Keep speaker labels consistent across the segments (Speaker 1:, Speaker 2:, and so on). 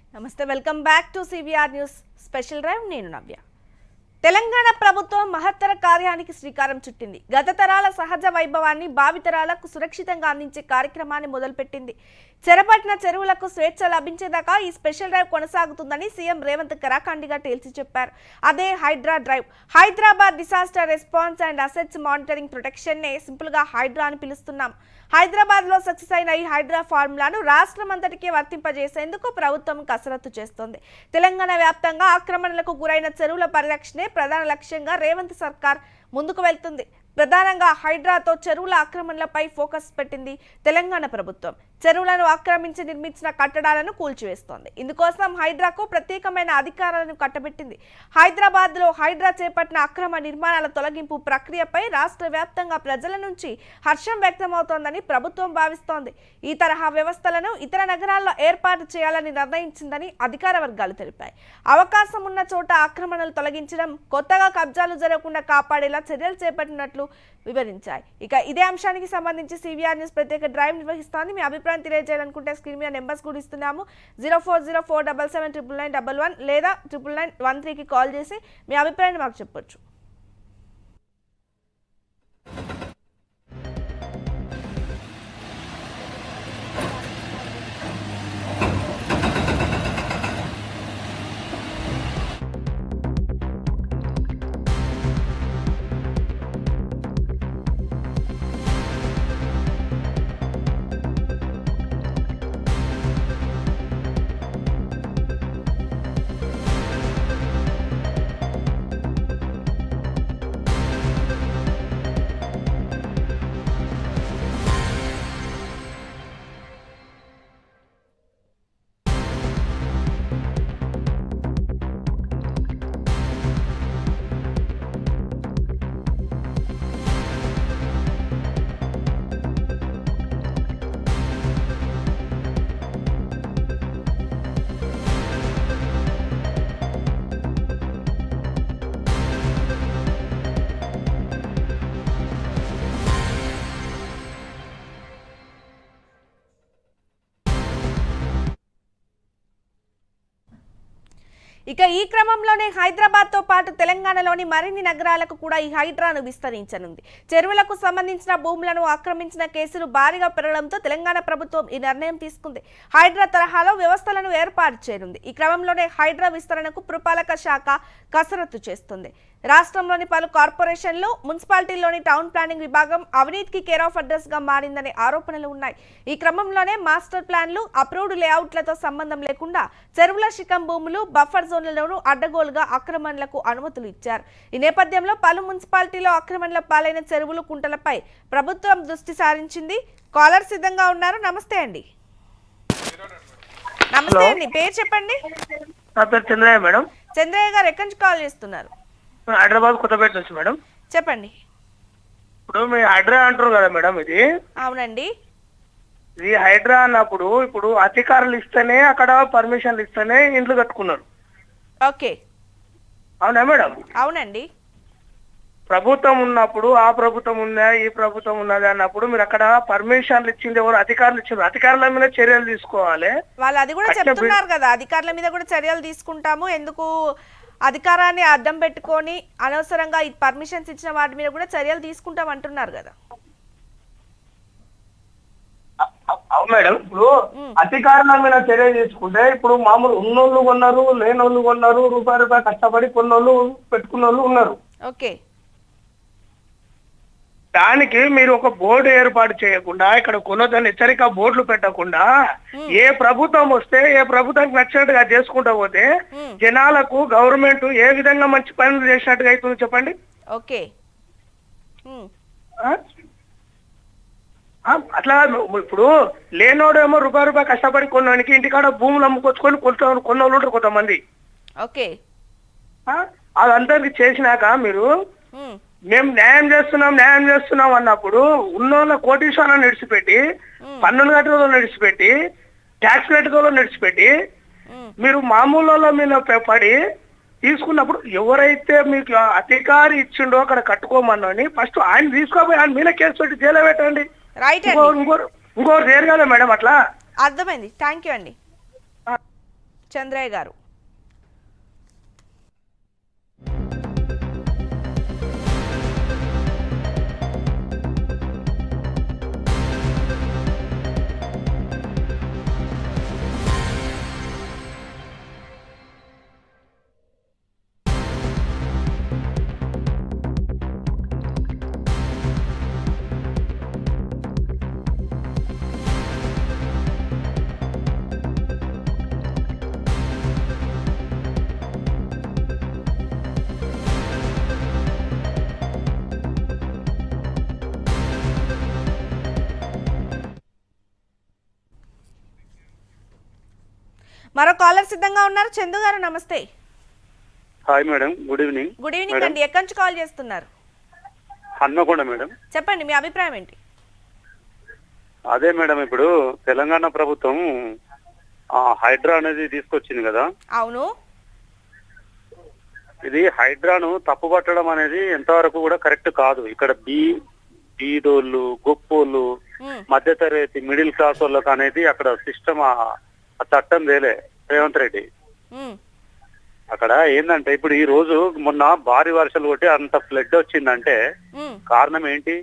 Speaker 1: నమస్తే welcome back to CVR news special drive నేను నవ్య తెలంగాణ ప్రభుత్వం మహత్తర కార్యానికి శ్రీకారం చుట్టింది గత తరాల సహజ వైభవాన్ని భావితరాలకు సురక్షితంగా అందించే కార్యక్రమాన్ని మొదలుపెట్టింది చెరపట్టిన చెరువులకు స్వేచ్ఛ లభించేదాకా ఈ స్పెషల్ డ్రైవ్ కొనసాగుతుందని సీఎం రేవంత్ కరాఖండిగా తేల్చి చెప్పారు అదే Hydraa drive Hyderabad disaster response and assets monitoring protection నే సింపుల్ గా హైడ్రా అని పిలుస్తున్నాం హైదరాబాద్ లో సక్సెస్ అయిన ఈ హైడ్రా ఫార్ములాను రాష్ట్రం అంతటికీ వర్తింపజేసేందుకు ప్రభుత్వం కసరత్తు చేస్తోంది తెలంగాణ వ్యాప్తంగా ఆక్రమణలకు గురైన చెరువుల పరిరక్షణే ప్రధాన లక్ష్యంగా రేవంత్ సర్కార్ ముందుకు వెళ్తుంది ప్రధానంగా హైడ్రాతో చెరువుల ఆక్రమణలపై ఫోకస్ పెట్టింది తెలంగాణ ప్రభుత్వం చెరువులను ఆక్రమించి నిర్మించిన కట్టడాలను కూల్చివేస్తోంది ఇందుకోసం హైడ్రాకు ప్రత్యేకమైన అధికారాలను కట్టబెట్టింది హైదరాబాద్ లో హైడ్రా చేపట్టిన అక్రమ నిర్మాణాల తొలగింపు ప్రక్రియపై రాష్ట్ర వ్యాప్తంగా ప్రజల నుంచి హర్షం వ్యక్తమవుతోందని ప్రభుత్వం భావిస్తోంది ఈ తరహా వ్యవస్థలను ఇతర నగరాల్లో ఏర్పాటు చేయాలని నిర్ణయించిందని అధికార వర్గాలు తెలిపాయి అవకాశం ఉన్న చోట ఆక్రమణలు తొలగించడం కొత్తగా కబ్జాలు జరగకుండా కాపాడేలా చర్యలు చేపట్టినట్లు వివరించాయి ఇక ఇదే అంశానికి సంబంధించి సివిఆర్ న్యూస్ ప్రత్యేక డ్రైవ్ నిర్వహిస్తోంది మీ అభిప్రాయం తెలియజేయాలనుకుంటే స్క్రీన్ మీద నెంబర్స్ కూడా ఇస్తున్నాము zero four zero four double seven triple nine double one లేదా ట్రిపుల్ నైన్ వన్ త్రీకి కాల్ చేసి మీ అభిప్రాయాన్ని మాకు చెప్పొచ్చు ఇక ఈ క్రమంలోనే హైదరాబాద్ తో పాటు తెలంగాణలోని మరిన్ని నగరాలకు కూడా ఈ హైడ్రాను విస్తరించనుంది చెరువులకు సంబంధించిన భూములను ఆక్రమించిన కేసులు భారీగా పెరగడంతో తెలంగాణ ప్రభుత్వం ఈ నిర్ణయం తీసుకుంది హైడ్రా తరహాలో వ్యవస్థలను ఏర్పాటు చేయనుంది ఈ క్రమంలోనే హైడ్రా విస్తరణకు పురపాలక శాఖ కసరత్తు చేస్తుంది రాష్ట్రంలోని పలు కార్పొరేషన్లు మున్సిపాలిటీల్లోని టౌన్ ప్లానింగ్ విభాగం అవినీతికి కేర్ ఆఫ్ అడ్రస్ గా మారిందనే ఆరోపణలు ఉన్నాయి ఈ క్రమంలోనే మాస్టర్ ప్లాన్లు అప్రూవ్డ్ లేఅవుట్లతో సంబంధం లేకుండా చెరువుల శిఖం భూములు బఫర్ జోన్లలోనూ అడ్డగోలుగా ఆక్రమణలకు అనుమతులు ఇచ్చారు ఈ నేపథ్యంలో పలు మున్సిపాలిటీలో ఆక్రమణల పాలైన చెరువులు కుంటలపై ప్రభుత్వం దృష్టి సారించింది కాలర్ సిద్ధంగా ఉన్నారు నమస్తే అండి నమస్తే అండి పేరు చెప్పండి
Speaker 2: నా పేరు చంద్రయ్య మేడం
Speaker 1: చంద్రయ్య గారు ఎక్కడి నుంచి కాల్ చేస్తున్నారు
Speaker 2: హైదరాబాద్ కొత్తపేట నుంచి మేడం
Speaker 1: చెప్పండి
Speaker 2: ఇప్పుడు మీ హైడ్రా అంటారు కదా మేడం ఇది
Speaker 1: అవునండి
Speaker 2: ఇది హైడ్రా అన్నప్పుడు ఇప్పుడు అధికారులు ఇస్తేనే అక్కడ పర్మిషన్లు ఇస్తేనే ఇండ్లు కట్టుకున్నారు
Speaker 1: ఓకే
Speaker 2: అవునా మేడం
Speaker 1: అవునండి
Speaker 2: ప్రభుత్వం ఉన్నప్పుడు ఆ ప్రభుత్వం ఉందా ఈ ప్రభుత్వం ఉన్నది అన్నప్పుడు మీరు అక్కడ పర్మిషన్లు ఇచ్చింది ఎవరు అధికారులు ఇచ్చింది అధికారుల మీద చర్యలు తీసుకోవాలి
Speaker 1: వాళ్ళు అది కూడా
Speaker 2: అట్లా
Speaker 1: చెప్తున్నారు కదా అధికారుల మీద కూడా చర్యలు తీసుకుంటాము ఎందుకు అధికారాన్ని అడ్డం పెట్టుకొని అనవసరంగా ఈ పర్మిషన్స్ ఇచ్చిన వాటి మీద కూడా చర్యలు తీసుకుంటాం అంటున్నారు కదా
Speaker 2: అవును మేడం ఇప్పుడు అధికారుల మీద చర్య తీసుకుంటే ఇప్పుడు మామూలు ఉన్నోళ్ళు కొన్నారు లేనోళ్ళు కొన్నారు రూపాయి రూపాయి కష్టపడి కొన్నోళ్ళు పెట్టుకున్నోళ్ళు ఉన్నారు
Speaker 1: ఓకే
Speaker 2: దానికి మీరు ఒక బోర్డు ఏర్పాటు చేయకుండా ఇక్కడ కొనొద్దని హెచ్చరిక బోర్డులు పెట్టకుండా ఏ ప్రభుత్వం వస్తే ఏ ప్రభుత్వానికి నచ్చినట్టుగా చేసుకుంటా పోతే
Speaker 1: Hmm.
Speaker 2: జనాలకు గవర్నమెంట్ ఏ విధంగా మంచి పనులు చేసినట్టుగా అవుతుంది చెప్పండి
Speaker 1: ఓకే ఉమ్,
Speaker 2: ఆ? ఆ, అట్లా ఇప్పుడు లేనోడేమో రూపాయి రూపాయి కష్టపడి కొన్నానికి ఇంటికాడ భూములు అమ్ముకొచ్చుకొని కొంత కొన్నోళ్ళు ఉంటారు కొంతమంది
Speaker 1: ఓకే
Speaker 2: ఆ? అదందరికి చేసినాక మీరు
Speaker 1: ఉమ్,
Speaker 2: మేము న్యాయం చేస్తున్నాం న్యాయం చేస్తున్నాం అన్నప్పుడు ఉన్నోళ్ళ కోటీశ్వరాన్ని నడిచిపెట్టి పన్నులు కట్టడంలో నడిచిపెట్టి ట్యాక్స్ కట్టడంలో నడిచిపెట్టి
Speaker 1: ఉమ్,
Speaker 2: మీరు మామూలు వాళ్ళ మీద పె- పడి తీసుకున్నప్పుడు ఎవరైతే మీకు ఆ అధికారి ఇచ్చిండో అక్కడ కట్టుకోమన్నాని ఫస్ట్ ఆయన తీసుకోపోయి ఆయన మీద కేసు పెట్టి జైలు పెట్టండి
Speaker 1: రైట్
Speaker 2: ఇంకో
Speaker 1: అండి
Speaker 2: ఇంకో ఇంకోటి చేయరు కదా మేడం అట్లా
Speaker 1: అర్థమైంది థ్యాంక్ యూ అండి చంద్రయ్య గారు మరో కాలర్ సిద్ధంగా ఉన్నారు చందు గారు నమస్తే
Speaker 3: hi madam good evening
Speaker 1: good evening
Speaker 3: madam.
Speaker 1: అండి ఎక్కడి నుంచి కాల్ చేస్తున్నారు
Speaker 3: హన్మకొండ మేడం
Speaker 1: చెప్పండి మీ అభిప్రాయం ఏంటి
Speaker 3: అదే మేడం ఇప్పుడు తెలంగాణ ప్రభుత్వం ఆ, హైడ్రా అనేది తీసుకొచ్చింది కదా
Speaker 1: అవును
Speaker 3: ఇది హైడ్రాను తప్పుపట్టడం అనేది ఎంతవరకు కూడా కరెక్ట్ కాదు ఇక్కడ బీ బీదోళ్ళు గొప్పోళ్ళు
Speaker 1: ఉమ్,
Speaker 3: మధ్యతరగతి మిడిల్ క్లాస్ వాళ్ళకి అనేది అక్కడ సిస్టమ్ ఆ చట్టం వేలే రేవంత్ రెడ్డి
Speaker 1: ఉమ్,
Speaker 3: అక్కడ ఏంటంటే ఇప్పుడు ఈ రోజు మొన్న భారీ వర్షాలు కొట్టి అంత ఫ్లడ్ వచ్చిందంటే
Speaker 1: ఉమ్,
Speaker 3: కారణం ఏంటి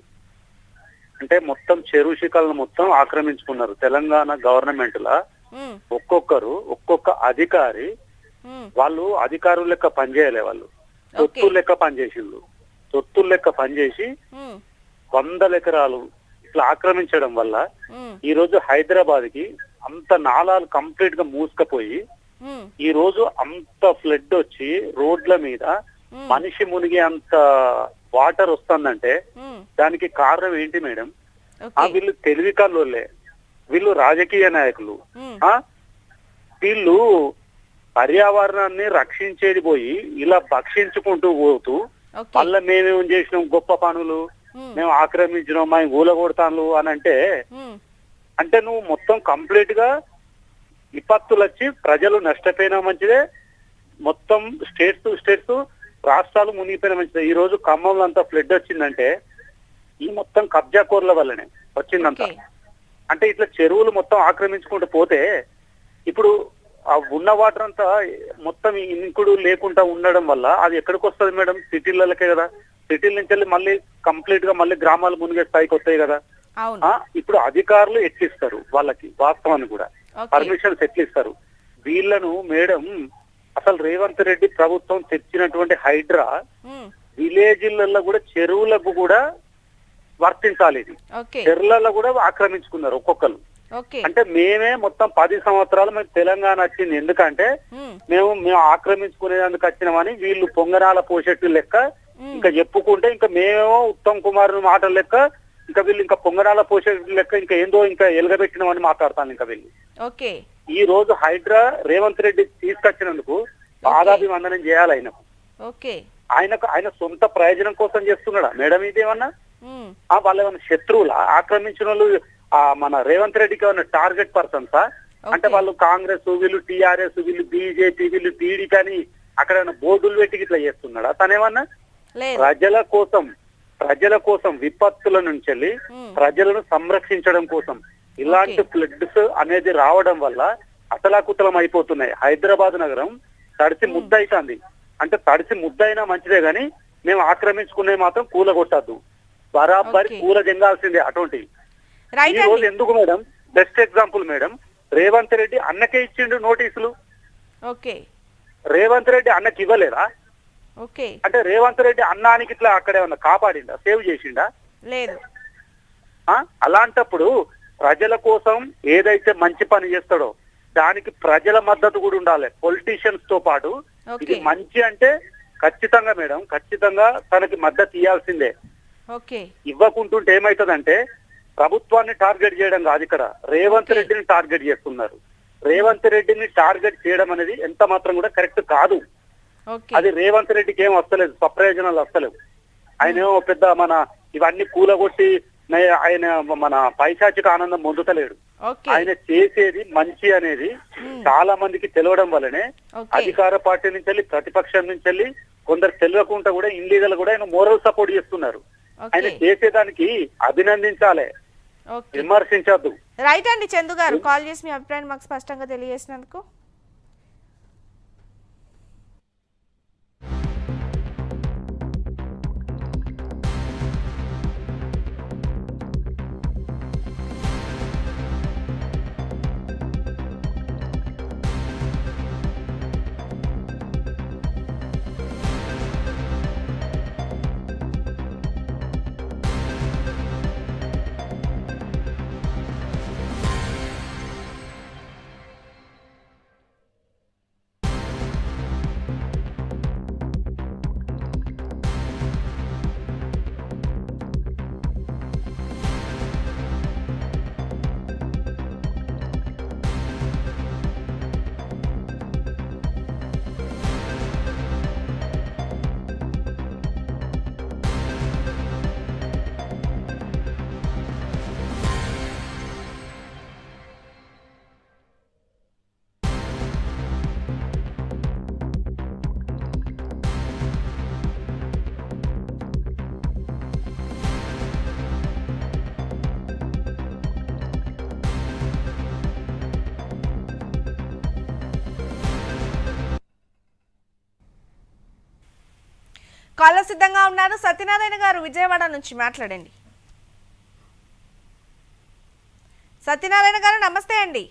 Speaker 3: అంటే మొత్తం చెరువు శిఖలను మొత్తం ఆక్రమించుకున్నారు తెలంగాణ గవర్నమెంట్ లా
Speaker 1: ఉమ్,
Speaker 3: ఒక్కొక్కరు ఒక్కొక్క అధికారి
Speaker 1: ఉమ్,
Speaker 3: వాళ్ళు అధికారులు లెక్క పనిచేయలే వాళ్ళు
Speaker 1: ఓకే.
Speaker 3: తొత్తులు లెక్క పనిచేసిండ్రు తొత్తులు లెక్క పనిచేసి
Speaker 1: ఉమ్,
Speaker 3: వందల ఎకరాలు ఇట్లా ఆక్రమించడం వల్ల
Speaker 1: ఉమ్,
Speaker 3: ఈ రోజు హైదరాబాద్ కి అంత నాలాలు కంప్లీట్ గా మూసుకపోయి
Speaker 1: ఉమ్,
Speaker 3: ఈ రోజు అంత ఫ్లడ్ వచ్చి రోడ్ల మీద
Speaker 1: ఉమ్,
Speaker 3: మనిషి మునిగే అంత వాటర్ వస్తుందంటే
Speaker 1: ఉమ్,
Speaker 3: దానికి కారణం ఏంటి మేడం ఆ
Speaker 1: ఓకే
Speaker 3: వీళ్ళు తెలివి కల్లోలే వీళ్ళు రాజకీయ నాయకులు
Speaker 1: ఉమ్,
Speaker 3: ఆ వీళ్ళు పర్యావరణాన్ని రక్షించేది పోయి ఇలా భక్షించుకుంటూ పోతూ
Speaker 1: ఓకే
Speaker 3: మళ్ళా మేమేం చేసినాం గొప్ప పనులు
Speaker 1: ఉమ్,
Speaker 3: మేము ఆక్రమించినాం మేము గూల కొడతాను అని అంటే
Speaker 1: ఉమ్,
Speaker 3: అంటే నువ్వు మొత్తం కంప్లీట్ గా విపత్తులు వచ్చి ప్రజలు నష్టపోయినా మంచిదే మొత్తం స్టేట్స్ స్టేట్స్ రాష్ట్రాలు మునిగిపోయినా మంచిదే ఈ రోజు ఖమ్మంలో అంతా ఫ్లడ్ వచ్చిందంటే ఈ మొత్తం కబ్జా కోర్ల వల్లనే వచ్చిందంతా
Speaker 1: ఓకే
Speaker 3: అంటే ఇట్లా చెరువులు మొత్తం ఆక్రమించుకుంటూ పోతే ఇప్పుడు ఆ ఉన్న వాటర్ అంతా మొత్తం ఈ ఇంకుడు లేకుండా ఉండడం వల్ల అది ఎక్కడికి వస్తుంది మేడం సిటీలకే కదా సిటీల నుంచి వెళ్ళి మళ్ళీ కంప్లీట్ గా మళ్ళీ గ్రామాలు మునిగే స్థాయికి వస్తాయి కదా
Speaker 1: అవును
Speaker 3: ఆ ఇప్పుడు అధికారులు ఎట్లిస్తారు వాళ్ళకి వాస్తవాన్ని కూడా
Speaker 1: ఓకే
Speaker 3: పర్మిషన్స్ ఎట్లిస్తారు వీళ్ళను మేడం అసలు రేవంత్ రెడ్డి ప్రభుత్వం తెచ్చినటువంటి హైడ్రా
Speaker 1: ఉమ్,
Speaker 3: విలేజ్లలో కూడా చెరువులకు కూడా వర్తించాలి ఇది
Speaker 1: ఓకే
Speaker 3: చెరువులలో కూడా ఆక్రమించుకున్నారు ఒక్కొక్కరు
Speaker 1: ఓకే
Speaker 3: అంటే మేమే మొత్తం పది సంవత్సరాలు మేము తెలంగాణ వచ్చింది ఎందుకంటే
Speaker 1: ఉమ్,
Speaker 3: మేము మేము ఆక్రమించుకునేందుకు వచ్చినామని వీళ్ళు పొంగనాల పోషెట్టు లెక్క
Speaker 1: ఉమ్,
Speaker 3: ఇంకా చెప్పుకుంటే ఇంకా మేమేమో ఉత్తమ్ కుమార్ మాటల లెక్క ఇంకా వీళ్ళు ఇంకా పొంగనాల పోషెట్టు లెక్క ఇంకా ఏందో ఇంకా ఎలగబెట్టినామని మాట్లాడతాను ఇంకా వీళ్ళు
Speaker 1: ఓకే
Speaker 3: ఈ రోజు హైడ్రా రేవంత్ రెడ్డి తీసుకొచ్చినందుకు పాదాభివందనం చేయాలి ఆయనకు
Speaker 1: ఓకే
Speaker 3: ఆయనకు ఆయన సొంత ప్రయోజనం కోసం చేస్తున్నాడా మేడం ఇదేమన్నా
Speaker 1: ఉమ్,
Speaker 3: ఆ వాళ్ళు ఏమైనా శత్రువులా ఆక్రమించిన వాళ్ళు ఆ మన రేవంత్ రెడ్డికి ఏమైనా టార్గెట్ పర్సన్సా అంటే
Speaker 1: ఓకే.
Speaker 3: వాళ్ళు కాంగ్రెస్ వీళ్ళు టిఆర్ఎస్ వీళ్ళు బీజేపీ వీళ్ళు టీడీపీ అని అక్కడ ఏమైనా బోర్డులు పెట్టి ఇట్లా చేస్తున్నాడా తనేమన్నా
Speaker 1: లేదు
Speaker 3: ప్రజల కోసం ప్రజల కోసం విపత్తుల నుంచి వెళ్ళి
Speaker 1: ఉమ్,
Speaker 3: ప్రజలను సంరక్షించడం కోసం ఇలాంటి
Speaker 1: ఓకే.
Speaker 3: ఫ్లడ్స్ అనేది రావడం వల్ల అతలాకుతలం అయిపోతున్నాయి హైదరాబాద్ నగరం తడిసి ముద్ద అవుతుంది అంటే తడిసి ముద్ద అయినా మంచిదే గాని మేము ఆక్రమించుకునే మాత్రం కూల కొట్టద్దు బరాబరి
Speaker 1: ఓకే.
Speaker 3: కూల జంగాల్సిందే అటువంటివి ఈ
Speaker 1: రైట్
Speaker 3: రోజు
Speaker 1: అండి
Speaker 3: ఎందుకు madam best example madam Revanth Reddy అన్నకే ఇచ్చిండు నోటీసులు
Speaker 1: ఓకే
Speaker 3: రేవంత్ రెడ్డి అన్నకి ఇవ్వలేదా
Speaker 1: ఓకే
Speaker 3: అంటే రేవంత్ రెడ్డి అన్నానికి ఇట్లా అక్కడ ఏమన్నా కాపాడిండా సేవ్ చేసిండా
Speaker 1: లేదు
Speaker 3: ఆ? అలాంటప్పుడు ప్రజల కోసం ఏదైతే మంచి పని చేస్తాడో దానికి ప్రజల మద్దతు కూడా ఉండాలి పొలిటీషియన్స్ తో పాటు ఇది
Speaker 1: ఓకే
Speaker 3: మంచి అంటే ఖచ్చితంగా మేడం ఖచ్చితంగా తనకి మద్దతు ఇవ్వాల్సిందే
Speaker 1: ఓకే
Speaker 3: ఇవ్వకుంటుంటే ఏమైతుందంటే ప్రభుత్వాన్ని టార్గెట్ చేయడం కాదు ఇక్కడ రేవంత్
Speaker 1: Okay.
Speaker 3: రెడ్డిని టార్గెట్ చేస్తున్నారు రేవంత్ రెడ్డిని టార్గెట్ చేయడం అనేది ఎంత మాత్రం కూడా కరెక్ట్ కాదు
Speaker 1: ఓకే
Speaker 3: అది రేవంత్ రెడ్డికి ఏం వస్తలేదు స్వప్రయోజనాలు వస్తలేవు ఆయన ఏమో పెద్ద మన ఇవన్నీ కూలగొట్టి నే- ఆయన మన పైశాచిక ఆనందం పొందుతలేడు
Speaker 1: ఓకే
Speaker 3: ఆయన చేసేది మంచి అనేది
Speaker 1: Hmm.
Speaker 3: చాలా మందికి తెలవడం వల్లనే
Speaker 1: ఓకే
Speaker 3: అధికార పార్టీ నుంచి వెళ్ళి ప్రతిపక్షం నుంచి వెళ్ళి కొందరు తెలియకుండా కూడా ఇన్లీగల్ కూడా ఆయన మోరల్ సపోర్ట్ చేస్తున్నారు ఆయన
Speaker 1: ఓకే
Speaker 3: చేసేదానికి అభినందించాలి
Speaker 1: ఓకే
Speaker 3: విమర్శించద్దు
Speaker 1: రైట్ అండి చందు గారు కాల్ చేసి మీ అభిప్రాయం మాకు స్పష్టంగా తెలియజేసినందుకు కాలర్ సిద్ధంగా ఉన్నారు సత్యనారాయణ గారు విజయవాడ నుంచి మాట్లాడండి సత్యనారాయణ గారు నమస్తే అండి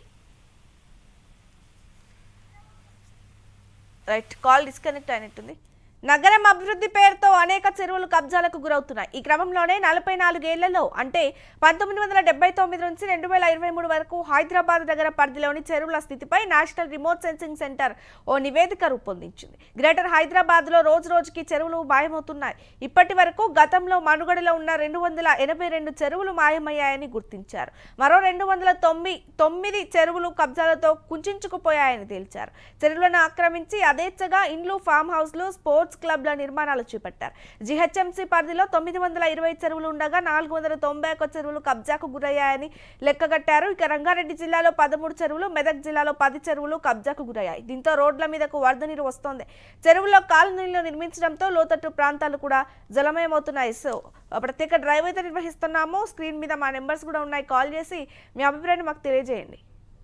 Speaker 1: రైట్ కాల్ డిస్కనెక్ట్ అయినట్టుంది నగరం అభివృద్ధి పేరుతో అనేక చెరువులు కబ్జాలకు గురవుతున్నాయి ఈ క్రమంలోనే నలభై నాలుగేళ్లలో అంటే పంతొమ్మిది వందల డెబ్బై తొమ్మిది నుంచి రెండు వేల ఇరవై మూడు వరకు హైదరాబాద్ నగర పరిధిలోని చెరువుల స్థితిపై నేషనల్ రిమోట్ సెన్సింగ్ సెంటర్ ఓ నివేదిక రూపొందించింది గ్రేటర్ హైదరాబాద్ లో రోజు రోజుకి చెరువులు మాయమవుతున్నాయి ఇప్పటి వరకు గతంలో మనుగడలో ఉన్న రెండు వందల ఎనభై రెండు చెరువులు మాయమయ్యాయని గుర్తించారు మరో రెండు వందల తొమ్మిది తొమ్మిది చెరువులు కబ్జాలతో కుంచుకుపోయాయని తేల్చారు చెరువులను ఆక్రమించి యథేచ్ఛగా ఇండ్లు ఫామ్ హౌస్లు స్పోర్ట్స్ క్లబ్ల నిర్మాణాలు చేపట్టారు జిహెచ్ఎంసీ పరిధిలో తొమ్మిది వందల ఇరవై చెరువులు ఉండగా నాలుగు వందల తొంభై ఒక్క చెరువులు కబ్జాకు గురయ్యాయని లెక్కగట్టారు ఇక రంగారెడ్డి జిల్లాలో పదమూడు చెరువులు మెదక్ జిల్లాలో పది చెరువులు కబ్జాకు గురయ్యాయి దీంతో రోడ్ల మీదకు వరద నీరు వస్తోంది చెరువుల్లో కాలనీలు నిర్మించడంతో లోతట్టు ప్రాంతాలు కూడా జలమయమవుతున్నాయి సో ప్రత్యేక డ్రైవ్ అయితే నిర్వహిస్తున్నాము స్క్రీన్ మీద మా నెంబర్స్ కూడా ఉన్నాయి కాల్ చేసి మీ అభిప్రాయాన్ని మాకు తెలియజేయండి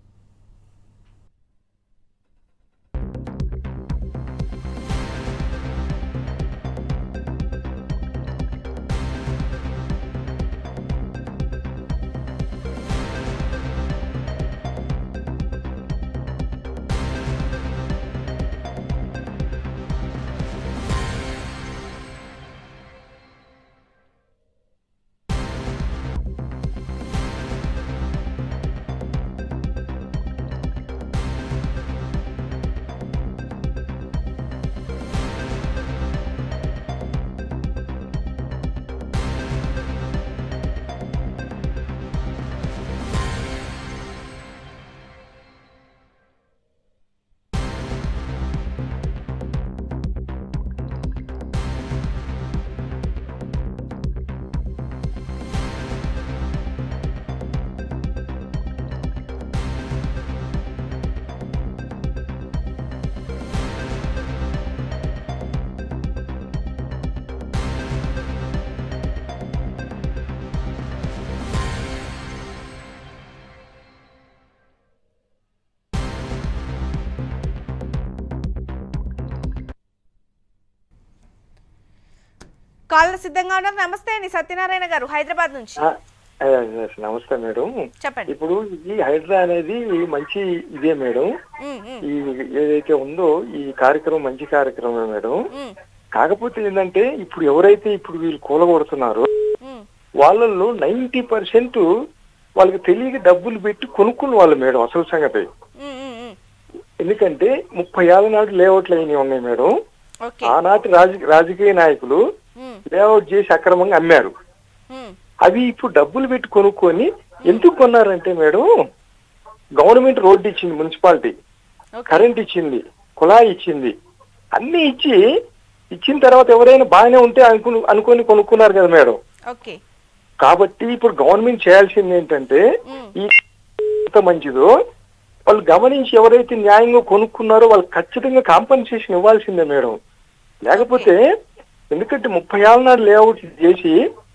Speaker 1: కాల్ సిద్ధంగా ఉన్నారు నమస్తే అండి సత్యనారాయణ గారు హైదరాబాద్ నుంచి
Speaker 4: ఆ, ఆ, నమస్తే మేడం
Speaker 1: చెప్పండి
Speaker 4: ఇప్పుడు ఈ హైడ్రా అనేది మంచి ఇదే మేడం
Speaker 1: ఉమ్, ఉమ్,
Speaker 4: ఈ ఏదైతే ఉందో ఈ కార్యక్రమం మంచి కార్యక్రమమే మేడం
Speaker 1: ఉమ్,
Speaker 4: కాకపోతే ఏంటంటే ఇప్పుడు ఎవరైతే ఇప్పుడు వీళ్ళు కూలగొడుతున్నారో
Speaker 1: ఉమ్,
Speaker 4: వాళ్ళల్లో నైన్టీ పర్సెంట్ వాళ్ళకి తెలియక డబ్బులు పెట్టి కొనుక్కున్న వాళ్ళు మేడం అసలు సంగతి
Speaker 1: ఉమ్, ఉమ్, ఉమ్.
Speaker 4: ఎందుకంటే ముప్పై ఏళ్ళ నాటి లేఅవుట్లు అయినవి ఉన్నాయి మేడం
Speaker 1: ఓకే
Speaker 4: ఆనాటి రాజ రాజకీయ నాయకులు
Speaker 1: ఉమ్,
Speaker 4: లేఅవుట్ చేసి అక్రమంగా అమ్మారు
Speaker 1: ఉమ్,
Speaker 4: అవి ఇప్పుడు డబ్బులు పెట్టి కొనుక్కొని ఎందుకు కొన్నారంటే మేడం గవర్నమెంట్ రోడ్డు ఇచ్చింది మున్సిపాలిటీ
Speaker 1: ఓకే
Speaker 4: కరెంట్ ఇచ్చింది కుళాయి ఇచ్చింది అన్ని ఇచ్చి ఇచ్చిన తర్వాత ఎవరైనా బాగానే ఉంటే అనుకుని అనుకొని కొనుక్కున్నారు కదా మేడం
Speaker 1: ఓకే
Speaker 4: కాబట్టి ఇప్పుడు గవర్నమెంట్ చేయాల్సింది ఏంటంటే
Speaker 1: ఉమ్,
Speaker 4: ఈ ఎంత మంచిదో వాళ్ళు గమనించి ఎవరైతే న్యాయంగా కొనుక్కున్నారో వాళ్ళకి ఖచ్చితంగా కాంపన్సేషన్ ఇవ్వాల్సిందే మేడం లేకపోతే ఎందుకంటే ముప్పై ఏళ్ళ నాడు లేఅవుట్ చేసి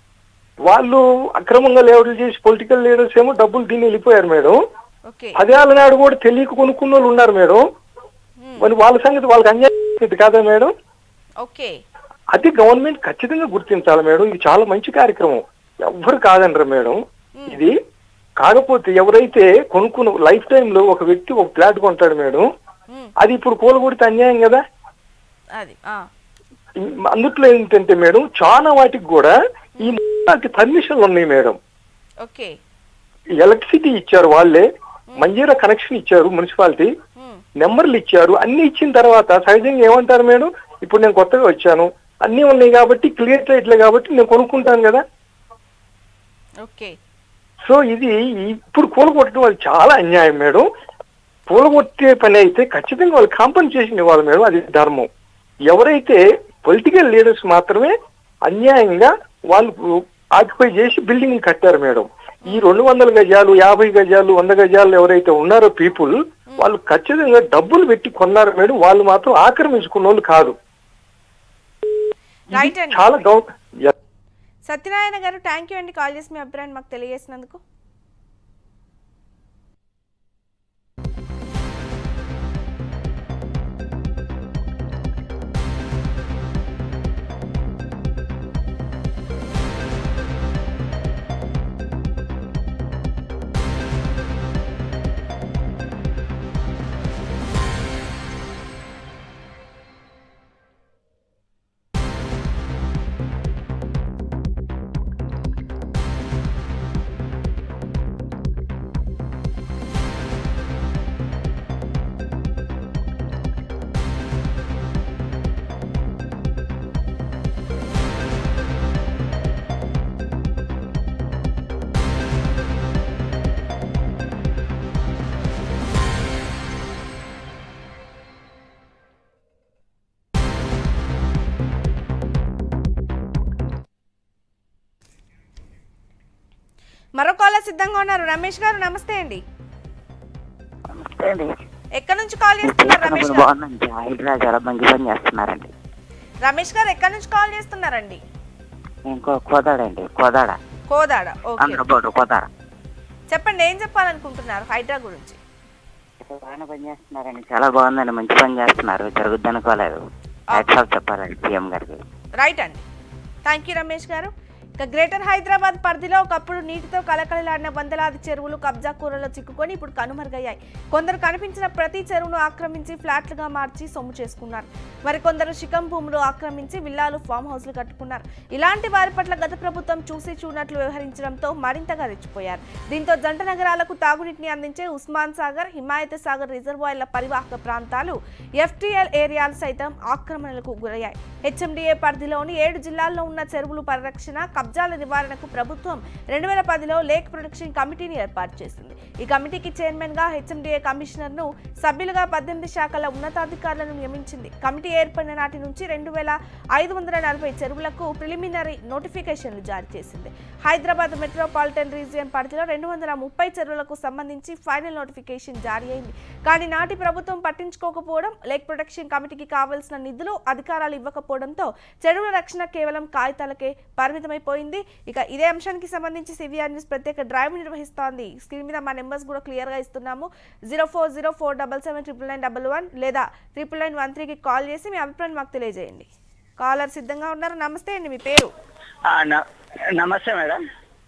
Speaker 4: వాళ్ళు అక్రమంగా లేఅవుట్లు చేసి పొలిటికల్ లీడర్స్ ఏమో డబ్బులు దీన్ని వెళ్ళిపోయారు మేడం
Speaker 1: ఓకే
Speaker 4: పదేళ్ల నాడు కూడా తెలియక కొనుక్కున్న వాళ్ళు ఉన్నారు మేడం
Speaker 1: ఉమ్,
Speaker 4: మరి వాళ్ళ సంగతి వాళ్ళకి అన్యాయం కాదా మేడం
Speaker 1: ఓకే
Speaker 4: అది గవర్నమెంట్ ఖచ్చితంగా గుర్తించాలి మేడం ఇది చాలా మంచి కార్యక్రమం ఎవ్వరు కాదనరు మేడం ఇది కాకపోతే ఎవరైతే కొనుక్కున్న లైఫ్ టైంలో ఒక వ్యక్తి ఒక ఫ్లాట్ కొంటాడు మేడం
Speaker 1: ఉమ్,
Speaker 4: అది ఇప్పుడు కూలగొడితే అన్యాయం కదా
Speaker 1: అది ఆ,
Speaker 4: అందుట్లో ఏంటంటే మేడం చాలా వాటికి కూడా ఈ పర్మిషన్లు ఉన్నాయి మేడం
Speaker 1: ఓకే
Speaker 4: ఎలక్ట్రిసిటీ ఇచ్చారు వాళ్ళే మంజీరా కనెక్షన్ ఇచ్చారు మున్సిపాలిటీ
Speaker 1: ఉమ్,
Speaker 4: నెంబర్లు ఇచ్చారు అన్ని ఇచ్చిన తర్వాత సహజంగా ఏమంటారు మేడం ఇప్పుడు నేను కొత్తగా వచ్చాను అన్ని ఉన్నాయి కాబట్టి క్లియర్ రేట్లే కాబట్టి నేను కొనుక్కుంటాను కదా
Speaker 1: ఓకే
Speaker 4: సో ఇది ఇప్పుడు కూలగొట్టడం అది చాలా అన్యాయం మేడం కూలగొట్టే పని అయితే ఖచ్చితంగా వాళ్ళు కాంపన్సేషన్ ఇవ్వాలి మేడం అది ధర్మం ఎవరైతే పొలిటికల్ లీడర్స్ మాత్రమే అన్యాయంగా వాళ్ళు ఆక్యుపై చేసి బిల్డింగ్ కట్టారు మేడం ఈ రెండు వందల గజాలు యాభై గజాలు వంద గజాలు ఎవరైతే ఉన్నారో పీపుల్ వాళ్ళు ఖచ్చితంగా డబ్బులు పెట్టి కొన్నారు మేడం వాళ్ళు మాత్రం ఆక్రమించుకున్న వాళ్ళు కాదు ఇది
Speaker 1: రైట్ అండి
Speaker 4: చాలా డౌట్
Speaker 1: సత్యనారాయణ గారు థ్యాంక్ యూ అండి కాల్ చేసి మీ అభిప్రాయాన్ని మాకు తెలియజేసినందుకు మరో కాలర్ సిద్ధంగా ఉన్నారు రమేష్ గారు నమస్తే అండి
Speaker 5: నమస్తే అండి
Speaker 1: ఎక్కడి నుంచి కాల్ చేస్తున్నారు రమేష్ గారు
Speaker 5: బాగుందండి హైదరా చాలా మంచి పని చేస్తున్నారండి
Speaker 1: రమేష్ గారు ఎక్కడి నుంచి కాల్ చేస్తున్నారండి
Speaker 5: ఇంకో కోదాడండి కోదాడ
Speaker 1: కోదాడ ఓకే
Speaker 5: ఆంధ్రబోర్డు కోదాడ
Speaker 1: చెప్పండి ఏం చెప్పాలనుకుంటున్నారు హైడ్రా గురించి
Speaker 5: బాగానే పని చేస్తున్నారండి చాలా బాగుందండి మంచి పని చేస్తున్నారు జరుగుద్ది అనుకోలేదు హ్యాట్స్ ఆఫ్ చెప్పాలండి సీఎం గారికి
Speaker 1: రైట్ అండి థ్యాంక్ యూ రమేష్ గారు ఇక గ్రేటర్ హైదరాబాద్ పరిధిలో ఒకప్పుడు నీటితో కలకలలాడిన వందలాది చెరువులు కబ్జా కూరలో చిక్కుకొని ఇప్పుడు కనుమరుగయ్యాయి కొందరు కనిపించిన ప్రతి చెరువును ఆక్రమించి ఫ్లాట్లుగా మార్చి సొమ్ము చేసుకున్నారు మరికొందరు శిఖం భూములు ఆక్రమించి విల్లాలు ఫామ్ హౌస్లు కట్టుకున్నారు ఇలాంటి వారి పట్ల గత ప్రభుత్వం చూసి చూడనట్లు వ్యవహరించడంతో మరింతగా రెచ్చిపోయారు దీంతో జంట నగరాలకు తాగునీటిని అందించే ఉస్మాన్ సాగర్ హిమాయత్ సాగర్ రిజర్వాయర్ల పరివాహక ప్రాంతాలు ఎఫ్టీఎల్ ఏరియాలు సైతం ఆక్రమణలకు గురయ్యాయి హెచ్ఎండిఏ పరిధిలోని ఏడు జిల్లాల్లో ఉన్న చెరువులు పరిరక్షణ కబ్జాల నివారణకు ప్రభుత్వం రెండు వేల పదిలో లేక్ ప్రొటెక్షన్ కమిటీని ఏర్పాటు చేసింది ఈ కమిటీకి చైర్మన్ గా హెచ్ఎండిఏ కమిషనర్ ను సభ్యులుగా పద్దెనిమిది శాఖల ఉన్నతాధికారులను నియమించింది కమిటీ ఏర్పడిన నాటి నుంచి రెండు వేల ఐదు వందల నలభై చెరువులకు ప్రిలిమినరీ నోటిఫికేషన్లు జారీ చేసింది హైదరాబాద్ మెట్రోపాలిటన్ రీజియన్ పరిధిలో రెండు వందల ముప్పై చెరువులకు సంబంధించి ఫైనల్ నోటిఫికేషన్ జారీ అయింది కానీ నాటి ప్రభుత్వం పట్టించుకోకపోవడం లేక్ ప్రొటెక్షన్ కమిటీకి కావాల్సిన నిధులు అధికారాలు ఇవ్వకపోవడంతో చెరువుల రక్షణ కేవలం కాగితాలకే పరిమితమైపోయింది ఇక ఇదే అంశానికి సంబంధించి సివిఆర్ న్యూస్ ప్రత్యేక డ్రైవ్ నిర్వహిస్తోంది స్క్రీన్ మీద మా నెంబర్స్ కూడా క్లియర్ గా ఇస్తున్నాము zero four zero four double seven triple nine double one లేదా ట్రిపుల్ నైన్ వన్ త్రీకి కాల్ చేసి మీ అభిప్రాయం మాకు తెలియజేయండి కాలర్ సిద్ధంగా ఉన్నారు నమస్తే అండి మీ పేరు
Speaker 6: ఆ, న- నమస్తే మేడం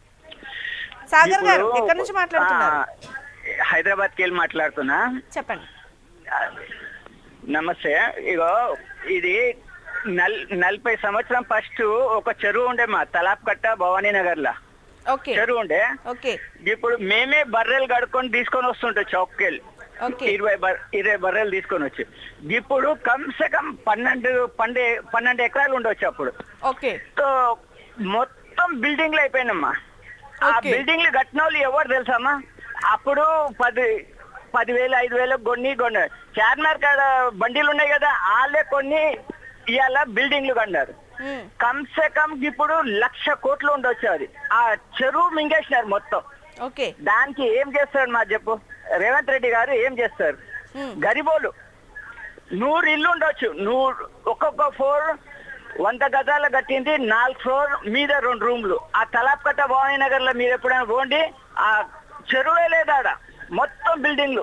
Speaker 1: సాగర్ గారు
Speaker 6: ఇప్పుడు,
Speaker 1: ఎక్కడి నుంచి మాట్లాడుతున్నారు
Speaker 6: ఆ, హైదరాబాద్కి వెళ్ళి మాట్లాడుతున్నా
Speaker 1: చెప్పండి
Speaker 6: ఆ, నమస్తే ఇగో ఇది నల్ నలభై సంవత్సరం ఫస్ట్ ఒక చెరువు ఉండే మా తలాప్ కట్ట భవానీ నగర్ లా
Speaker 1: ఓకే
Speaker 6: చెరువు ఉండే
Speaker 1: ఓకే
Speaker 6: ఇప్పుడు మేమే బర్రెలు కడుక్కొని తీసుకొని వస్తుంటాం చౌక్కెళ్ళి
Speaker 1: ఓకే
Speaker 6: ఇరవై బర్ ఇరవై బర్రెలు తీసుకొని వచ్చి ఇప్పుడు కమ్సే కమ్ పన్నెండు పన్నెండు పన్నెండు ఎకరాలు ఉండొచ్చు అప్పుడు
Speaker 1: ఓకే
Speaker 6: సో మొత్తం బిల్డింగ్లు అయిపోయినమ్మా ఆ
Speaker 1: Okay.
Speaker 6: బిల్డింగ్లు కట్టిన వాళ్ళు ఎవరు తెలుసమ్మా అప్పుడు పది పదివేలు ఐదు వేలు కొన్ని కొన్ని చార్మినార్ కాడ బండిలు ఉన్నాయి కదా వాళ్ళే కొన్ని ఇవాళ బిల్డింగ్లు కన్నారు
Speaker 1: ఉమ్,
Speaker 6: కమ్సే కమ్ ఇప్పుడు లక్ష కోట్లు ఉండొచ్చు అది ఆ చెరువు మింగేసినారు మొత్తం
Speaker 1: ఓకే
Speaker 6: దానికి ఏం చేస్తాడు మా చెప్పు రేవంత్ రెడ్డి గారు ఏం చేస్తారు
Speaker 1: ఉమ్,
Speaker 6: గరిబోలు నూరు ఇల్లు ఉండొచ్చు నూరు ఒక్కొక్క ఫ్లోర్ వంద గజాల కట్టింది నాలుగు ఫ్లోర్ మీద రెండు రూమ్లు ఆ తలాప్ కట్ట భవానీ నగర్ లో మీరు ఎప్పుడైనా పోండి ఆ చెరువే లేదాడ మొత్తం బిల్డింగ్లు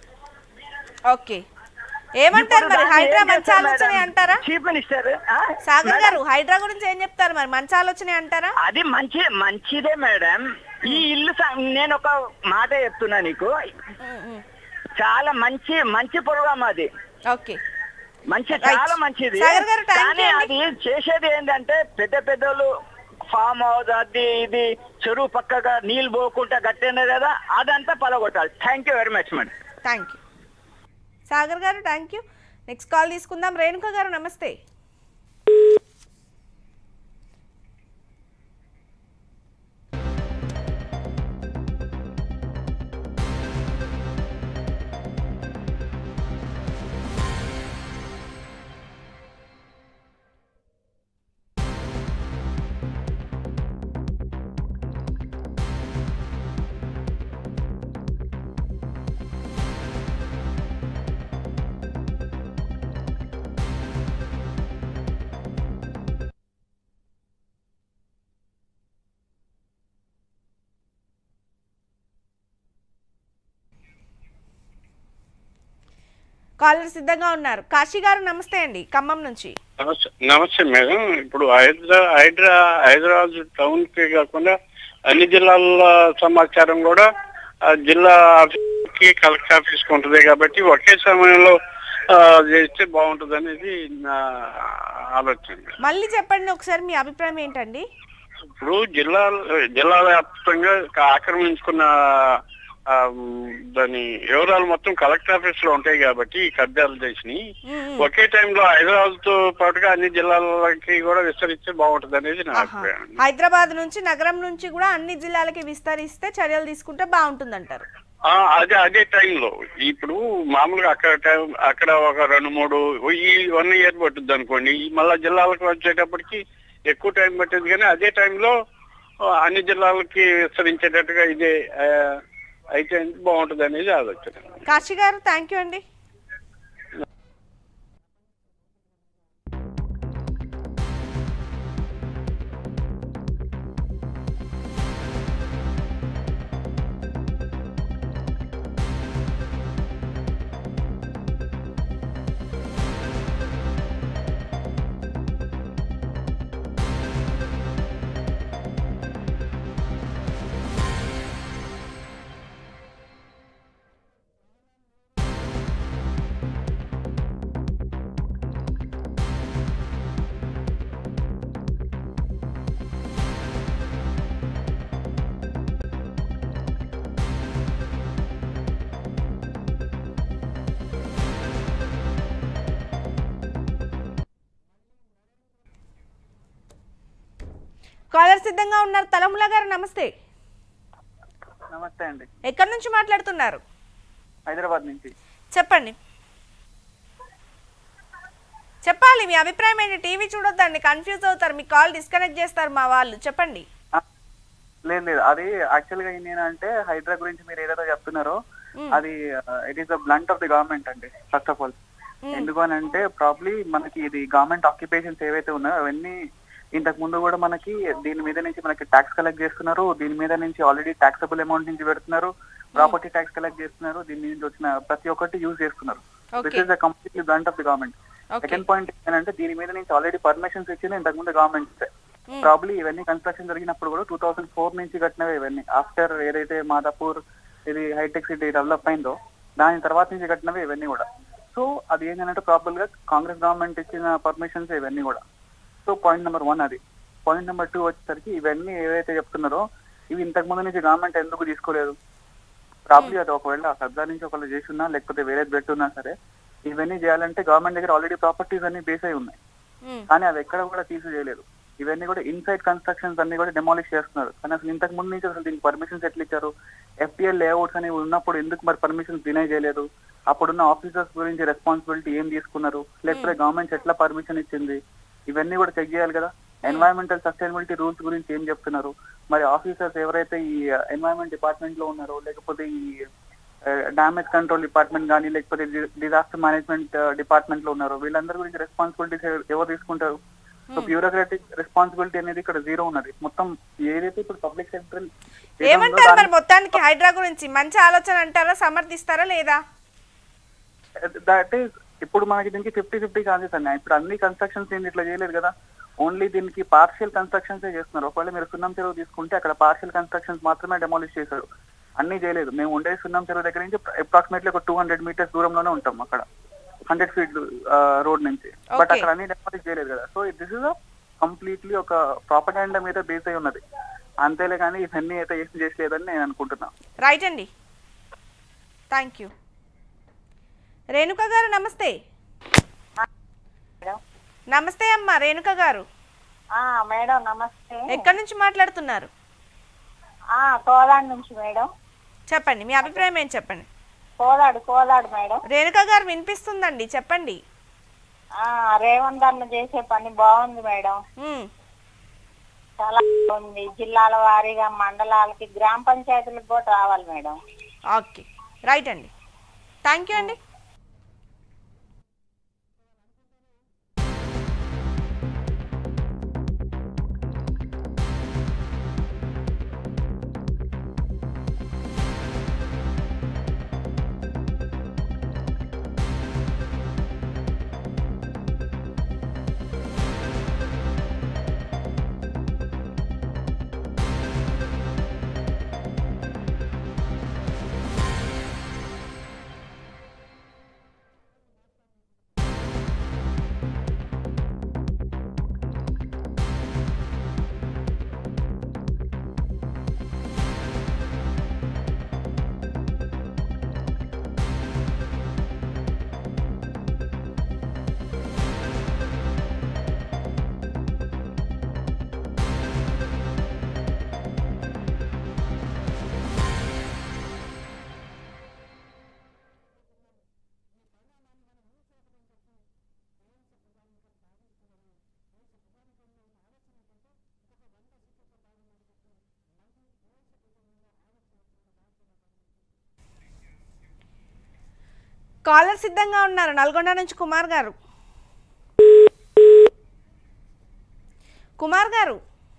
Speaker 1: ఓకే ఏమంటారు మరి హైడ్రా మంచి ఆలోచనే అంటారా
Speaker 6: చీఫ్ మినిస్టర్
Speaker 1: సాగర్ గారు హైడ్రా గురించి ఏం చెప్తారు మరి మంచి ఆలోచనే అంటారా
Speaker 6: అది మంచి మంచిదే మేడం ఈ ఇల్లు స- నేను ఒక మాట చెప్తున్నా నీకు
Speaker 1: ఉమ్, ఉమ్,
Speaker 6: చాలా మంచి మంచి ప్రోగ్రామ్ అది
Speaker 1: ఓకే
Speaker 6: మంచి
Speaker 1: Right.
Speaker 6: చాలా మంచిది
Speaker 1: సాగర్ గారు, thank
Speaker 6: కానీ
Speaker 1: you
Speaker 6: అది చేసేది ఏంటంటే పెద్ద పెద్దలు ఫామ్ హౌస్ అది ఇది చెరువు పక్కగా నీళ్ళు పోకుండా కట్టినారు కదా అదంతా పలగొట్టాలి thank you very much madam
Speaker 1: thank you Sagar garu thank you next call తీసుకుందాం రేణుక గారు నమస్తే కాలర్ సిద్ధంగా ఉన్నారు కాశీ గారు నమస్తే అండి ఖమ్మం నుంచి
Speaker 7: నమస్తే నమస్తే మేడం ఇప్పుడు హైదరా హైదరా హైదరాబాద్ టౌన్ కి కాకుండా అన్ని జిల్లాల సమాచారం కూడా ఆ జిల్లా ఆఫీస్ కి కలెక్టర్ ఆఫీస్ కి ఉంటుంది కాబట్టి ఒకే సమయంలో ఆ, చేస్తే బాగుంటుంది అనేది నా ఆలోచన మేడం.
Speaker 1: మళ్ళీ చెప్పండి ఒకసారి మీ అభిప్రాయం ఏంటండి
Speaker 7: ఇప్పుడు జిల్లా జిల్లా వ్యాప్తంగా ఆక్రమించుకున్న ఆ, దాని వివరాలు మొత్తం కలెక్టర్ ఆఫీస్ లో ఉంటాయి కాబట్టి ఈ కబ్జాలు చేసినాయి
Speaker 1: ఉమ్, ఉమ్.
Speaker 7: ఒకే టైంలో హైదరాబాద్ తో పాటుగా అన్ని జిల్లాలకి కూడా విస్తరిస్తే బాగుంటుంది అనేది నా
Speaker 1: ఆహా.
Speaker 7: అభిప్రాయం
Speaker 1: హైదరాబాద్ నుంచి నగరం నుంచి కూడా అన్ని జిల్లాలకి విస్తరిస్తే చర్యలు తీసుకుంటే బాగుంటుందంటారు
Speaker 7: ఆ, అదే అదే టైంలో ఇప్పుడు మామూలుగా అక్కడ టైం అక్కడ ఒక రెండు మూడు ఈ వన్ ఇయర్ పట్టుద్ది అనుకోండి ఈ మళ్ళా జిల్లాలకు వచ్చేటప్పటికి ఎక్కువ టైం పట్టింది కానీ అదే టైంలో అన్ని జిల్లాలకి విస్తరించేటట్టుగా ఇదే ఆ, అయితే బాగుంటుంది అనేది ఆలోచన
Speaker 1: కాశీ గారు థ్యాంక్ యూ అండి కాలర్ సిద్ధంగా ఉన్నారు తలముల గారు నమస్తే
Speaker 8: నమస్తే అండి
Speaker 1: ఎక్కడి నుంచి మాట్లాడుతున్నారు
Speaker 8: హైదరాబాద్ నుంచి
Speaker 1: చెప్పండి చెప్పాలి మీ అభిప్రాయం ఏంటి టీవీ చూడొద్దండి కన్ఫ్యూజ్ అవుతారు మీ కాల్ డిస్కనెక్ట్ చేస్తారు మా వాళ్ళు చెప్పండి
Speaker 8: లేదు లేదు అది యాక్చువల్ గా ఏంటంటే హైడ్రా గురించి మీరు ఏదైతే చెప్తున్నారో అది it is the blunt of the government అండి ఫస్ట్ ఆఫ్ ఆల్ ఎందుకు అని అంటే ప్రాబ్లీ మనకి ఇది గవర్నమెంట్ ఆక్యుపేషన్స్ ఏవైతే ఉన్నాయో అవన్నీ ఇంతకు ముందు కూడా మనకి దీని మీద నుంచి మనకి ట్యాక్స్ కలెక్ట్ చేస్తున్నారు దీని మీద నుంచి ఆల్రెడీ ట్యాక్సబుల్ అమౌంట్ నుంచి పెడుతున్నారు ప్రాపర్టీ ట్యాక్స్ కలెక్ట్ చేస్తున్నారు దీని నుంచి వచ్చిన ప్రతి ఒక్కటి యూజ్ చేస్తున్నారు this
Speaker 1: Okay.
Speaker 8: Is the completely blunt of the government
Speaker 1: Okay.
Speaker 8: Second point ఏంటంటే దీని మీద నుంచి ఆల్రెడీ పర్మిషన్స్ ఇచ్చింది ఇంతకు ముందు గవర్నమెంట్ ప్రాబ్లీ ఇవన్నీ కన్స్ట్రక్షన్ జరిగినప్పుడు కూడా టూ థౌసండ్ ఫోర్ నుంచి కట్టినవి ఇవన్నీ ఆఫ్టర్ ఏదైతే మాదాపూర్ ఇది హైటెక్ సిటీ డెవలప్ అయిందో దాని తర్వాత నుంచి కట్టినవి ఇవన్నీ కూడా సో అది ఏంటంటే ప్రాపర్ గా కాంగ్రెస్ గవర్నమెంట్ ఇచ్చిన పర్మిషన్స్ ఇవన్నీ కూడా సో పాయింట్ నెంబర్ వన్ అది పాయింట్ నెంబర్ టూ వచ్చేసరికి ఇవన్నీ ఏవైతే చెప్తున్నారో ఇవి ఇంతకు ముందు నుంచి గవర్నమెంట్ ఎందుకు తీసుకోలేదు ప్రాబ్లీ అది ఒకవేళ ఆ కబ్జా నుంచి ఒకళ్ళు చేస్తున్నా లేకపోతే వేరేది పెట్టున్నా సరే ఇవన్నీ చేయాలంటే గవర్నమెంట్ దగ్గర ఆల్రెడీ ప్రాపర్టీస్ అన్ని బేస్ అయి ఉన్నాయి
Speaker 1: మ్మ్.
Speaker 8: కానీ అవి ఎక్కడ కూడా తీసి చేయలేదు ఇవన్నీ కూడా ఇన్సైడ్ కన్స్ట్రక్షన్స్ అన్ని కూడా డెమాలిష్ చేస్తున్నారు కానీ అసలు ఇంతకు ముందు నుంచి అసలు దీనికి పర్మిషన్స్ ఎట్లా ఇచ్చారు ఎఫ్పిఎల్ లేఅవుట్స్ అనేవి ఉన్నప్పుడు ఎందుకు మరి పర్మిషన్స్ డినై చేయలేదు అప్పుడున్న ఆఫీసర్స్ గురించి రెస్పాన్సిబిలిటీ ఏం తీసుకున్నారు లేకపోతే గవర్నమెంట్ ఎట్లా పర్మిషన్ ఇచ్చింది ఇవన్నీ కూడా చెక్ చేయాలి కదా ఎన్వైరన్మెంటల్ సస్టైనబిలిటీ రూల్స్ గురించి ఏం చెప్తున్నారు మరి ఆఫీసర్స్ ఎవరైతే ఈ ఎన్వైరన్మెంట్ డిపార్ట్మెంట్ లో ఉన్నారో లేకపోతే ఈ డామేజ్ కంట్రోల్ డిపార్ట్మెంట్ కానీ లేకపోతే డిజాస్టర్ మేనేజ్మెంట్ డిపార్ట్మెంట్ లో ఉన్నారో వీళ్ళందరి గురించి రెస్పాన్సిబిలిటీస్ ఎవరు తీసుకుంటారు సో బ్యూరోక్రాటిక్ రెస్పాన్సిబిలిటీ అనేది ఇక్కడ జీరో ఉన్నది మొత్తం ఏదైతే ఇప్పుడు పబ్లిక్ సెక్టర్
Speaker 1: ఏమంటారు మరి మొత్తానికి హైడ్రా గురించి మంచి ఆలోచన అంటారా సమర్థిస్తారా లేదా
Speaker 8: దట్ ఈస్ ఇప్పుడు మనకి దీనికి ఫిఫ్టీ ఫిఫ్టీ ఛాన్సెస్ అన్నాయి ఇప్పుడు అన్ని కన్స్ట్రక్షన్స్ ఏంటి ఇట్లా చేయలేదు కదా ఓన్లీ దీనికి పార్షియల్ కన్స్ట్రక్షన్స్ చేస్తున్నారు ఒకవేళ మీరు సున్నం చెరువు తీసుకుంటే అక్కడ పార్షియల్ కన్స్ట్రక్షన్స్ మాత్రమే డెమాలిష్ చేశారు అన్ని చేయలేదు మేము ఉండే సున్నం చెరువు దగ్గర నుంచి అప్రాక్సిమేట్లీ ఒక టూ హండ్రెడ్ మీటర్స్ దూరంలోనే ఉంటాం అక్కడ హండ్రెడ్ ఫీట్ రోడ్ నుంచి బట్
Speaker 1: Okay.
Speaker 8: అక్కడ అన్ని డెమాలిష్ చేయలేదు కదా సో దిస్ ఇస్ కంప్లీట్లీ ఒక ప్రాపగాండా మీద బేస్ అయి ఉన్నది అంతేలే కానీ ఇవన్నీ అయితే ఏం చేసలేదని నేను అనుకుంటున్నా
Speaker 1: రైట్ అండి థ్యాంక్ యూ రేణుక గారు నమస్తే నమస్తే అమ్మా రేణుక గారు
Speaker 9: ఆ మేడం నమస్తే
Speaker 1: ఎక్కడి నుంచి మాట్లాడుతున్నారు
Speaker 9: ఆ కోలాడు నుంచి మేడం
Speaker 1: చెప్పండి మీ అభిప్రాయం ఏం చెప్పండి
Speaker 9: కోలాడు కోలాడు మేడం
Speaker 1: రేణుక గారు వినిపిస్తుందండి చెప్పండి
Speaker 9: ఆ రేవంత్ అన్న చేసే పని బాగుంది మేడం
Speaker 1: మ్మ్.
Speaker 9: చాలా బాగుంది జిల్లాల వారీగా మండలాలకి గ్రామ పంచాయతీలకు కూడా రావాలి మేడం
Speaker 1: ఓకే రైట్ అండి థ్యాంక్ యూ అండి కాలర్ సిద్ధంగా ఉన్నారు నల్గొండ నుంచి కుమార్ గారు కుమార్ గారు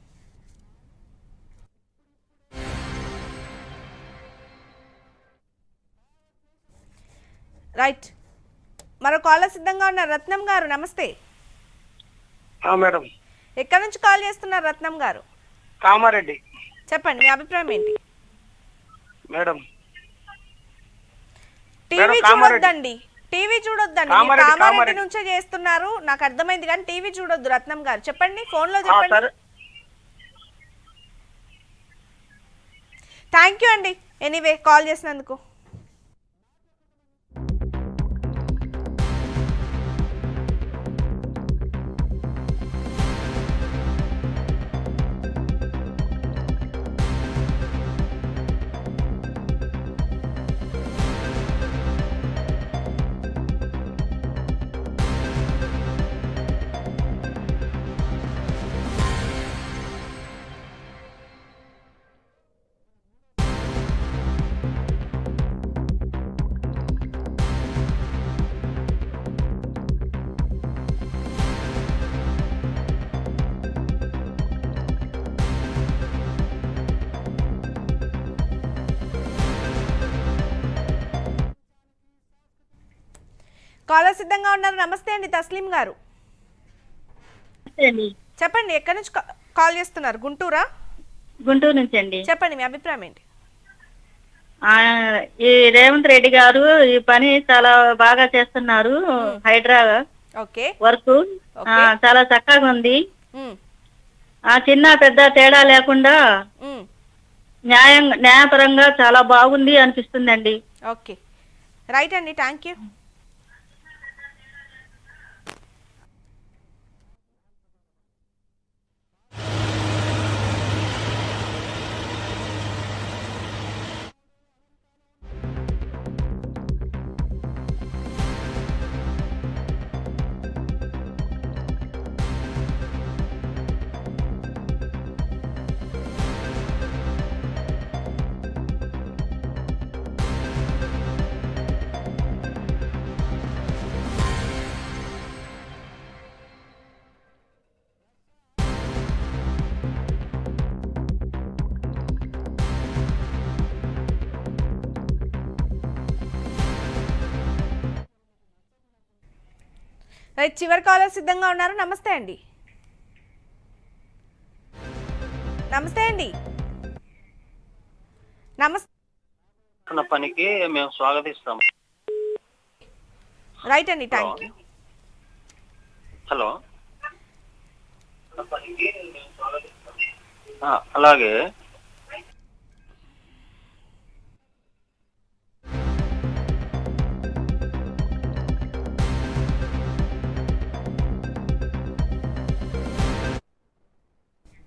Speaker 1: రైట్ మరో కాలర్ సిద్ధంగా ఉన్నారు రత్నం గారు నమస్తే
Speaker 2: ఆ, మేడం
Speaker 1: ఎక్కడి నుంచి కాల్ చేస్తున్నారు రత్నం గారు
Speaker 2: కామారెడ్డి
Speaker 1: చెప్పండి మీ అభిప్రాయం ఏంటి
Speaker 2: మేడం
Speaker 1: టీవీ
Speaker 2: మేడం, కామారెడ్డి.
Speaker 1: చూడొద్దండి టీవీ చూడొద్దండి మీరు
Speaker 2: కామారెడ్డి,
Speaker 1: కామారెడ్డి
Speaker 2: కామారెడ్డి.
Speaker 1: నుంచే చేస్తున్నారు నాకు అర్థమైంది కానీ టీవీ చూడొద్దు రత్నం గారు చెప్పండి ఫోన్ లో
Speaker 2: ఆ,
Speaker 1: చెప్పండి
Speaker 2: సరే
Speaker 1: థ్యాంక్ యూ అండి ఎనీవే కాల్ చేసినందుకు కాలర్ సిద్ధంగా ఉన్నారు నమస్తే అండి తస్లీం గారు
Speaker 10: అండి
Speaker 1: చెప్పండి ఎక్కడి నుంచి కా- కాల్ చేస్తున్నారు గుంటూరా
Speaker 10: గుంటూరు నుంచి అండి
Speaker 1: చెప్పండి మీ అభిప్రాయం ఏంటి
Speaker 10: ఆ, ఈ రేవంత్ రెడ్డి గారు ఈ పని చాలా బాగా చేస్తున్నారు హైడ్రా
Speaker 1: ఓకే
Speaker 10: వర్క్
Speaker 1: ఓకే.
Speaker 10: చాలా చక్కగా ఉంది
Speaker 1: ఉమ్,
Speaker 10: ఆ చిన్న పెద్ద తేడా లేకుండా
Speaker 1: ఉమ్,
Speaker 10: న్యాయం న్యాయపరంగా చాలా బాగుంది అనిపిస్తుందండి
Speaker 1: ఓకే రైట్ అండి థ్యాంక్ యూ రైట్ చివరి కాలర్ సిద్ధంగా ఉన్నారు నమస్తే అండి నమస్తే అండి నమస్తే
Speaker 11: చేస్తున్న పనికి మేము స్వాగతిస్తాము
Speaker 1: రైట్ అండి థ్యాంక్ యూ
Speaker 11: హలో ఆ, అలాగే